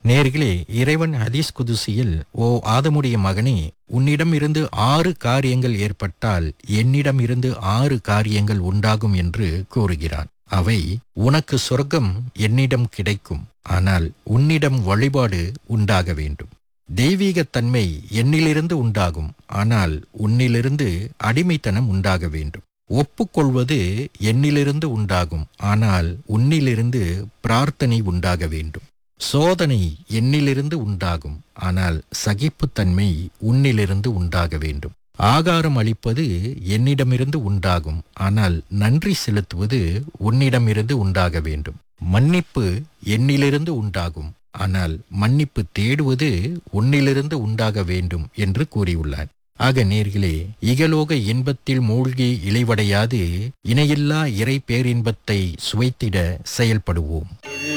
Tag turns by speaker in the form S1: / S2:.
S1: நேர்களே இறைவன் ஹதீஸ் குதுசியில் ஓ ஆதமுடைய மகனே உன்னிடமிருந்து ஆறு காரியங்கள் ஏற்பட்டால் என்னிடமிருந்து ஆறு காரியங்கள் உண்டாகும் என்று கூறுகிறான் அவை உனக்கு சொர்க்கம் என்னிடம் கிடைக்கும் ஆனால் உன்னிடம் வழிபாடு உண்டாக வேண்டும் தெய்வீகத்தன்மை என்னிலிருந்து உண்டாகும் ஆனால் உன்னிலிருந்து அடிமைத்தனம் உண்டாக வேண்டும் ஒப்புக்கொள்வது என்னிலிருந்து உண்டாகும் ஆனால் உன்னிலிருந்து பிரார்த்தனை உண்டாக வேண்டும் சோதனை என்னிலிருந்து உண்டாகும் ஆனால் சகிப்புத்தன்மை உன்னிலிருந்து உண்டாக வேண்டும் ஆகாரம் அளிப்பது என்னிடமிருந்து உண்டாகும் ஆனால் நன்றி செலுத்துவது உன்னிடமிருந்து உண்டாக வேண்டும் மன்னிப்பு என்னிலிருந்து உண்டாகும் ஆனால் மன்னிப்பு தேடுவது உன்னிலிருந்து உண்டாக வேண்டும் என்று கூறியுள்ளார் ஆக நேர்களே இகலோக இன்பத்தில் மூழ்கி இளைவடையாது இணையில்லா இறை பேரின்பத்தை சுவைத்திட செயல்படுவோம்